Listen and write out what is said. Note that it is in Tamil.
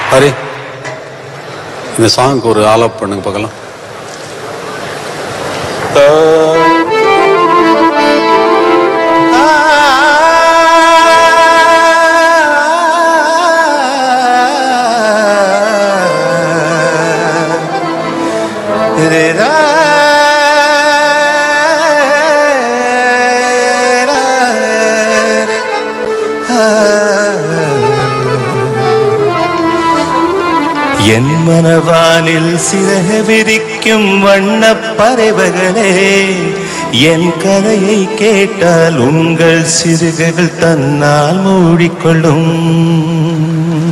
ஹரி இந்த சாங்க்கு ஒரு ஆலப் பண்ணுங்க பார்க்கலாம் என் மனவானில் சிறகு விரிக்கும் வண்ணப் பறவைகளே என் கதையை கேட்டால் உங்கள் சிறுகுகள் தன்னால் மூடிக்கொள்ளும்